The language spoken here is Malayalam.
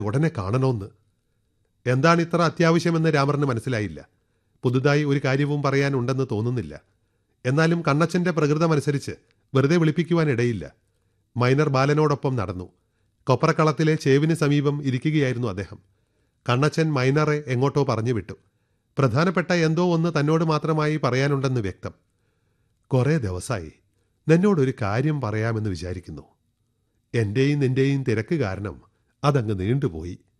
ഉടനെ കാണണമെന്ന് എന്താണ് ഇത്ര അത്യാവശ്യമെന്ന് രാമറിന് മനസ്സിലായില്ല പുതുതായി ഒരു കാര്യവും പറയാനുണ്ടെന്ന് തോന്നുന്നില്ല എന്നാലും കണ്ണച്ചന്റെ പ്രകൃതമനുസരിച്ച് വെറുതെ വിളിപ്പിക്കുവാൻ ഇടയില്ല മൈനർ ബാലനോടൊപ്പം നടന്നു കൊപ്രക്കളത്തിലെ ചേവിന് സമീപം ഇരിക്കുകയായിരുന്നു അദ്ദേഹം കണ്ണച്ചൻ മൈനറെ എങ്ങോട്ടോ പറഞ്ഞു വിട്ടു പ്രധാനപ്പെട്ട എന്തോ ഒന്ന് തന്നോട് മാത്രമായി പറയാനുണ്ടെന്ന് വ്യക്തം കുറേ ദിവസമായി നിന്നോടൊരു കാര്യം പറയാമെന്ന് വിചാരിക്കുന്നു എന്റെയും നിന്റെയും തിരക്ക് കാരണം അതങ്ങ് നീണ്ടുപോയി